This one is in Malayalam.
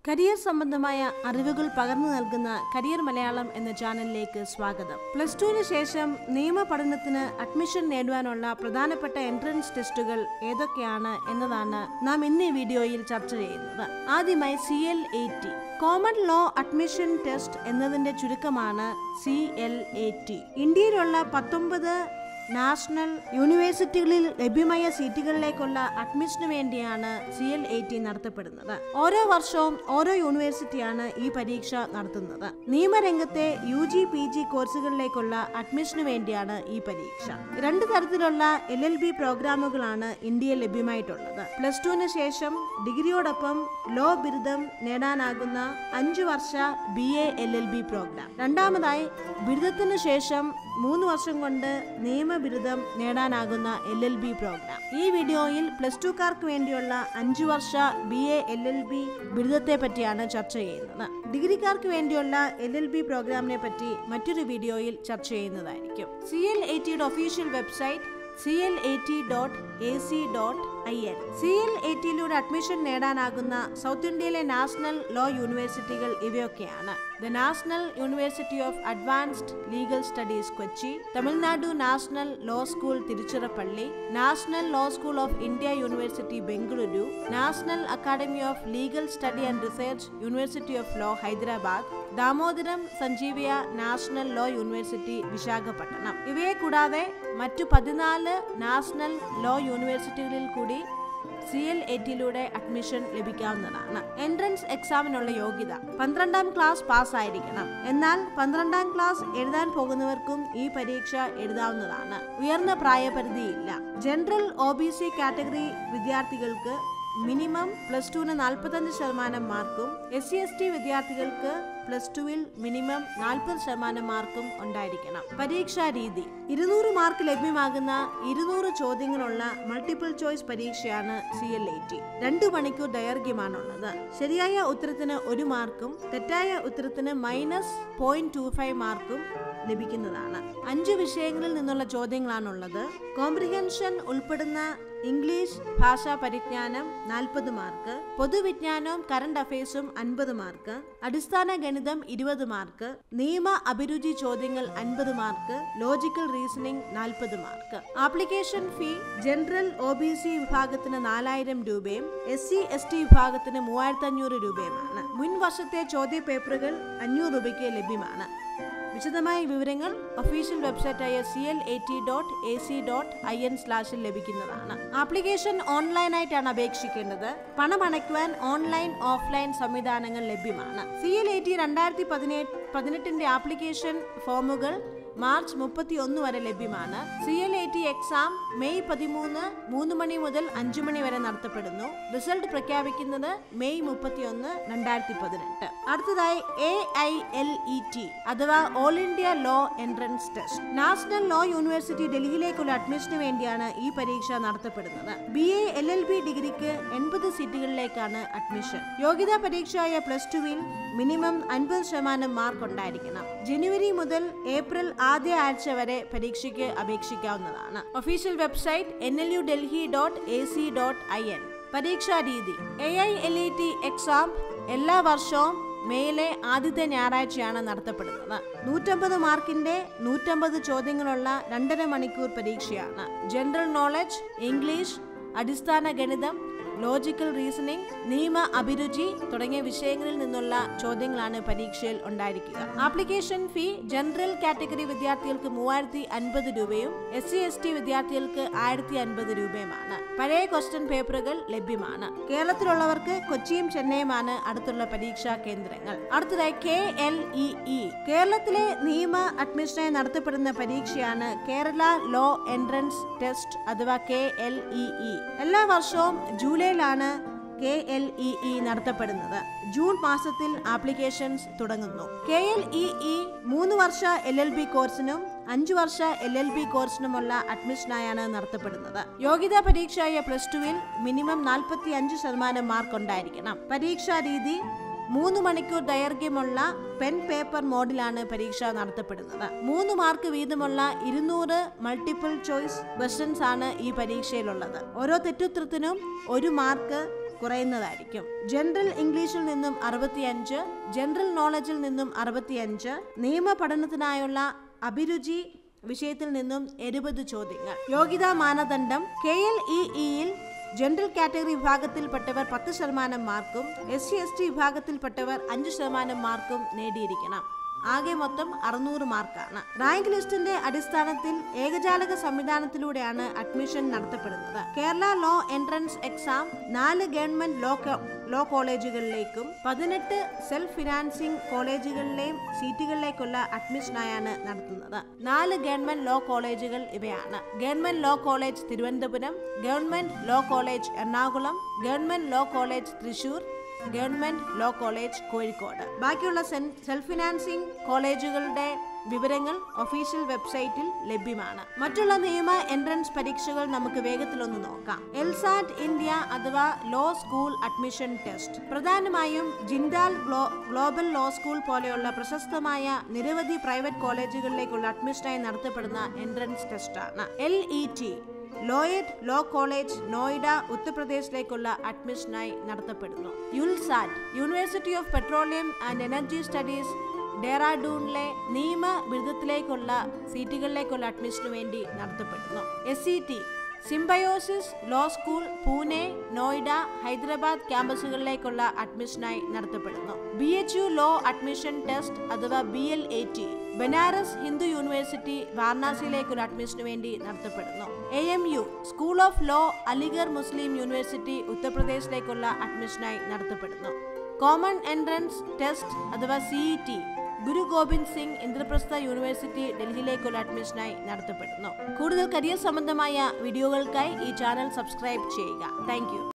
കരിയർ സംബന്ധമായ അറിവുകൾ പകർന്നു നൽകുന്ന കരിയർ മലയാളം എന്ന ചാനലിലേക്ക് സ്വാഗതം പ്ലസ് ടുവിന് ശേഷം നിയമ പഠനത്തിന് അഡ്മിഷൻ നേടുവാനുള്ള പ്രധാനപ്പെട്ട എൻട്രൻസ് ടെസ്റ്റുകൾ ഏതൊക്കെയാണ് എന്നതാണ് നാം ഇന്ന് ഈ വീഡിയോയിൽ ചർച്ച ചെയ്യുന്നത് ആദ്യമായി C L A T common law admission test എന്നതിന്റെ ചുരുക്കമാണ് സി എൽ എ ടി ഇന്ത്യയിലുള്ള പത്തൊമ്പത് നാഷണൽ യൂണിവേഴ്സിറ്റികളിൽ ലഭ്യമായ സീറ്റുകളിലേക്കുള്ള അഡ്മിഷന് വേണ്ടിയാണ് സി എൽ എ ടി നടത്തപ്പെടുന്നത് ഓരോ വർഷവും ഓരോ യൂണിവേഴ്സിറ്റിയാണ് ഈ പരീക്ഷ നടത്തുന്നത് നിയമരംഗത്തെ യു ജി പി ജി കോഴ്സുകളിലേക്കുള്ള അഡ്മിഷന് വേണ്ടിയാണ് ഈ പരീക്ഷ രണ്ട് തരത്തിലുള്ള എൽ എൽ ബി പ്രോഗ്രാമുകളാണ് ഇന്ത്യയിൽ ലഭ്യമായിട്ടുള്ളത് പ്ലസ് ടുവിന് ശേഷം ഡിഗ്രിയോടൊപ്പം ലോ ബിരുദം നേടാനാകുന്ന അഞ്ചു വർഷ B A L L B program രണ്ടാമതായി ബിരുദത്തിനു ശേഷം മൂന്ന് വർഷം കൊണ്ട് നിയമബിരുദം നേടാനാകുന്ന എൽ എൽ ബി പ്രോഗ്രാം ഈ വീഡിയോയിൽ പ്ലസ് ടുക്കാർക്ക് വേണ്ടിയുള്ള അഞ്ചു വർഷ B A L L B ബിരുദത്തെ പറ്റിയാണ് ചർച്ച ചെയ്യുന്നത് ഡിഗ്രിക്കാർക്ക് വേണ്ടിയുള്ള എൽ എൽ ബി പ്രോഗ്രാമിനെ പറ്റി മറ്റൊരു വീഡിയോയിൽ ചർച്ച ചെയ്യുന്നതായിരിക്കും സി എൽ എ ടിയുടെ official website C L A T dot A C dot I N C L A ടിയിലൂടെ അഡ്മിഷൻ നേടാനാകുന്ന സൗത്ത് ഇന്ത്യയിലെ നാഷണൽ ലോ യൂണിവേഴ്സിറ്റികൾ ഇവയൊക്കെയാണ് the National University of Advanced Legal Studies Kochi Tamil Nadu National Law School Tiruchirappalli National Law School of India University Bengaluru National Academy of Legal Study and Research University of Law Hyderabad Damodaram Sanjivayya National law University Visakhapatnam ഇവയെ കൂടാതെ മറ്റു പതിനാല് നാഷണൽ ലോ യൂണിവേഴ്സിറ്റികളിൽ കൂടി സി എൽ എ ടിയിലൂടെ അഡ്മിഷൻ ലഭിക്കാവുന്നതാണ് എൻട്രൻസ് എക്സാമിനുള്ള യോഗ്യത പന്ത്രണ്ടാം ക്ലാസ് പാസ്സായിരിക്കണം എന്നാൽ പന്ത്രണ്ടാം ക്ലാസ് എഴുതാൻ പോകുന്നവർക്കും ഈ പരീക്ഷ എഴുതാവുന്നതാണ് ഉയർന്ന പ്രായപരിധിയില്ല general O B C category വിദ്യാർത്ഥികൾക്ക് മിനിമം പ്ലസ് ടുവിന് നാൽപ്പത്തഞ്ച് ശതമാനം മാർക്കും എസ് സി എസ് ടി വിദ്യാർത്ഥികൾക്ക് പ്ലസ് ടുവിൽ മിനിമം നാൽപ്പത് ശതമാനം മാർക്കും ഉണ്ടായിരിക്കണം പരീക്ഷാ രീതി ഇരുന്നൂറ് മാർക്ക് ലഭ്യമാകുന്ന ഇരുന്നൂറ് ചോദ്യങ്ങളുള്ള മൾട്ടിപ്പിൾ ചോയ്സ് പരീക്ഷയാണ് സി എൽ എ ടി രണ്ടു മണിക്കൂർ ദൈർഘ്യമാണുള്ളത് ശരിയായ ഉത്തരത്തിന് ഒരു മാർക്കും തെറ്റായ ഉത്തരത്തിന് മൈനസ് പോയിന്റ് ടു ഫൈവ് മാർക്കും ലഭിക്കുന്നതാണ് അഞ്ച് വിഷയങ്ങളിൽ നിന്നുള്ള ചോദ്യങ്ങളാണുള്ളത് കോംപ്രിഹെൻഷൻ ഉൾപ്പെടുന്ന ഇംഗ്ലീഷ് ഭാഷാ പരിജ്ഞാനം നാൽപ്പത് മാർക്ക് പൊതുവിജ്ഞാനവും കറണ്ട് അഫയേഴ്സും അൻപത് മാർക്ക് അടിസ്ഥാന ഗണിതം ഇരുപത് മാർക്ക് നിയമ അഭിരുചി ചോദ്യങ്ങൾ അൻപത് മാർക്ക് ലോജിക്കൽ റീസണിംഗ് നാൽപ്പത് മാർക്ക് application fee general O B C വിഭാഗത്തിന് നാലായിരം രൂപയും എസ് സി എസ് ടി വിഭാഗത്തിന് മൂവായിരത്തി അഞ്ഞൂറ് രൂപയുമാണ് മുൻ വർഷത്തെ ചോദ്യ പേപ്പറുകൾ അഞ്ഞൂറ് രൂപയ്ക്ക് ലഭ്യമാണ് വിശദമായ വിവരങ്ങൾ ഒഫീഷ്യൽ വെബ്സൈറ്റായ C L A T dot A C dot I N സ്ലാഷിൽ ലഭിക്കുന്നതാണ് ആപ്ലിക്കേഷൻ ഓൺലൈനായിട്ടാണ് അപേക്ഷിക്കേണ്ടത് പണമടയ്ക്കുവാൻ ഓൺലൈൻ ഓഫ്ലൈൻ സംവിധാനങ്ങൾ ലഭ്യമാണ് സി എൽ എ ടി രണ്ടായിരത്തി പതിനെട്ട് പതിനെട്ടിന്റെ ആപ്ലിക്കേഷൻ ഫോമുകൾ മാർച്ച് മുപ്പത്തി ഒന്ന് വരെ ലഭ്യമാണ് C L A T exam May പതിമൂന്ന് മൂന്ന് മണി മുതൽ അഞ്ചു മണി വരെ നടത്തപ്പെടുന്നു റിസൾട്ട് പ്രഖ്യാപിക്കുന്നത് മെയ് മുപ്പത്തി ഒന്ന് രണ്ടായിരത്തി പതിനെട്ട് അടുത്തതായി A I L E T അഥവാ all India law entrance test national law university ഡൽഹിയിലേക്കുള്ള അഡ്മിഷന് വേണ്ടിയാണ് ഈ പരീക്ഷ നടത്തപ്പെടുന്നത് B A L L B ഡിഗ്രിക്ക് എൺപത് സീറ്റുകളിലേക്കാണ് അഡ്മിഷൻ യോഗ്യതാ പരീക്ഷയായ പ്ലസ് ടുവിൽ മിനിമം അൻപത് ശതമാനം മാർക്ക് ഉണ്ടായിരിക്കണം ജനുവരി മുതൽ ഏപ്രിൽ ആദ്യ ആഴ്ച വരെ പരീക്ഷയ്ക്ക് അപേക്ഷിക്കാവുന്നതാണ് official website N L U Delhi dot A C dot I N പരീക്ഷാ രീതി A I L E T exam എല്ലാ വർഷവും മേയിലെ ആദ്യത്തെ ഞായറാഴ്ചയാണ് നടത്തപ്പെടുന്നത് നൂറ്റമ്പത് മാർക്കിന്റെ നൂറ്റമ്പത് ചോദ്യങ്ങളുള്ള രണ്ടര മണിക്കൂർ പരീക്ഷയാണ് ജനറൽ നോളജ് ഇംഗ്ലീഷ് അടിസ്ഥാന ഗണിതം ലോജിക്കൽ റീസണിംഗ് നിയമ അഭിരുചി തുടങ്ങിയ വിഷയങ്ങളിൽ നിന്നുള്ള ചോദ്യങ്ങളാണ് പരീക്ഷയിൽ ഉണ്ടായിരിക്കുക ആപ്ലിക്കേഷൻ ഫീ ജനറൽ കാറ്റഗറി വിദ്യാർത്ഥികൾക്ക് മൂവായിരത്തി അൻപത് രൂപയും എസ് സി എസ് ടി വിദ്യാർത്ഥികൾക്ക് ആയിരത്തി അൻപത് രൂപയുമാണ് പഴയ ക്വസ്റ്റ്യൻ പേപ്പറുകൾ ലഭ്യമാണ് കേരളത്തിലുള്ളവർക്ക് കൊച്ചിയും ചെന്നൈയുമാണ് അടുത്തുള്ള പരീക്ഷാ കേന്ദ്രങ്ങൾ അടുത്തതായി കെ എൽ ഇ ഇ കേരളത്തിലെ നിയമ അഡ്മിഷനായി നടത്തപ്പെടുന്ന പരീക്ഷയാണ് കേരള ലോ എൻട്രൻസ് ടെസ്റ്റ് അഥവാ കെ എൽ ഇ ഇ എല്ലാ വർഷവും ജൂലൈയിലാണ് കെ എൽ ഇ ഇ നടത്തപ്പെടുന്നത് ജൂൺ മാസത്തിൽ ആപ്ലിക്കേഷൻസ് തുടങ്ങുന്നു കെ എൽ ഇ ഇ മൂന്ന് വർഷ എൽ എൽ ബി കോഴ്സിനും അഞ്ചു വർഷ എൽ എൽ ബി കോഴ്സിനുമുള്ള അഡ്മിഷനായാണ് നടത്തപ്പെടുന്നത് യോഗ്യതാ പരീക്ഷയായ പ്ലസ് ടുവിൽ മിനിമം നാൽപ്പത്തി അഞ്ച് ശതമാനം മാർക്ക് ഉണ്ടായിരിക്കണം പരീക്ഷാ രീതി മൂന്ന് മണിക്കൂർ ദൈർഘ്യമുള്ള പെൻ പേപ്പർ മോഡിലാണ് പരീക്ഷ നടത്തപ്പെടുന്നത് മൂന്ന് മാർക്ക് വീതമുള്ള ഇരുന്നൂറ് മൾട്ടിപ്പിൾ ചോയ്സ് ക്വസ്റ്റ്യൻസ് ആണ് ഈ പരീക്ഷയിലുള്ളത് ഓരോ തെറ്റുത്തരത്തിനും ഒരു മാർക്ക് കുറയുന്നതായിരിക്കും ജനറൽ ഇംഗ്ലീഷിൽ നിന്നും അറുപത്തിയഞ്ച് ജനറൽ നോളജിൽ നിന്നും അറുപത്തിയഞ്ച് നിയമ പഠനത്തിനായുള്ള അഭിരുചി വിഷയത്തിൽ നിന്നും എഴുപത് ചോദ്യങ്ങൾ യോഗ്യതാ മാനദണ്ഡം കെ എൽ ഇ ഇയിൽ ജനറൽ കാറ്റഗറി വിഭാഗത്തിൽപ്പെട്ടവർ പത്ത് ശതമാനം മാർക്കും എസ് സി എസ് ടി വിഭാഗത്തിൽപ്പെട്ടവർ അഞ്ച് ശതമാനം മാർക്കും നേടിയിരിക്കണം ആകെ മൊത്തം അറുന്നൂറ് മാർക്കാണ് റാങ്ക് ലിസ്റ്റിന്റെ അടിസ്ഥാനത്തിൽ ഏകജാലക സംവിധാനത്തിലൂടെയാണ് അഡ്മിഷൻ നടത്തപ്പെടുന്നത് കേരള ലോ എൻട്രൻസ് എക്സാം നാല് ഗവൺമെന്റ് ലോ കോ- ലോ കോളേജുകളിലേക്കും പതിനെട്ട് സെൽഫ് ഫിനാൻസിംഗ് കോളേജുകളിലെയും സീറ്റുകളിലേക്കുള്ള അഡ്മിഷനായാണ് നടത്തുന്നത് നാല് ഗവൺമെന്റ് ലോ കോളേജുകൾ ഇവയാണ് government law college Thiruvananthapuram government law college Ernakulam government law college Thrissur government law college Kozhikode ബാക്കിയുള്ള സെൻ- സെൽഫ് ഫിനാൻസിംഗ് കോളേജുകളുടെ വിവരങ്ങൾ ഒഫീഷ്യൽ വെബ്സൈറ്റിൽ ലഭ്യമാണ് മറ്റുള്ള നിയമ എൻട്രൻസ് പരീക്ഷകൾ നമുക്ക് വേഗത്തിലൊന്ന് നോക്കാം എൽസാറ്റ് ഇന്ത്യ അഥവാ ലോ സ്കൂൾ അഡ്മിഷൻ ടെസ്റ്റ് പ്രധാനമായും ജിൻഡാൽ ഗ്ലോ ഗ്ലോബൽ ലോ സ്കൂൾ പോലെയുള്ള പ്രശസ്തമായ നിരവധി പ്രൈവറ്റ് കോളേജുകളിലേക്കുള്ള അഡ്മിഷനായി നടത്തപ്പെടുന്ന എൻട്രൻസ് ടെസ്റ്റാണ് L E T Lloyd law college Noida ഉത്തർപ്രദേശിലേക്കുള്ള അഡ്മിഷനായി നടത്തപ്പെടുന്നു ULSAT university of petroleum and energy studies ഡെറാഡൂണിലെ നിയമ ബിരുദത്തിലേക്കുള്ള സീറ്റുകളിലേക്കുള്ള അഡ്മിഷന് വേണ്ടി നടത്തപ്പെടുന്നു S C T Symbiosis law school Pune Noida Hyderabad ക്യാമ്പസുകളിലേക്കുള്ള അഡ്മിഷനായി നടത്തപ്പെടുന്നു B H U law admission test അഥവാ B L A T Banaras Hindu university വാരണാസിയിലേക്കുള്ള അഡ്മിഷന് വേണ്ടി നടത്തപ്പെടുന്നു A M U school of law Aligarh Muslim university ഉത്തർപ്രദേശിലേക്കുള്ള അഡ്മിഷനായി നടത്തപ്പെടുന്നു കോമൺ എൻട്രൻസ് ടെസ്റ്റ് അഥവാ C E T Guru Gobind Singh Indraprastha university ഡൽഹിയിലേക്കുള്ള അഡ്മിഷനായി നടത്തപ്പെടുന്നു കൂടുതൽ കരിയർ സംബന്ധമായ വീഡിയോകൾക്കായി ഈ ചാനൽ സബ്സ്ക്രൈബ് ചെയ്യുക താങ്ക്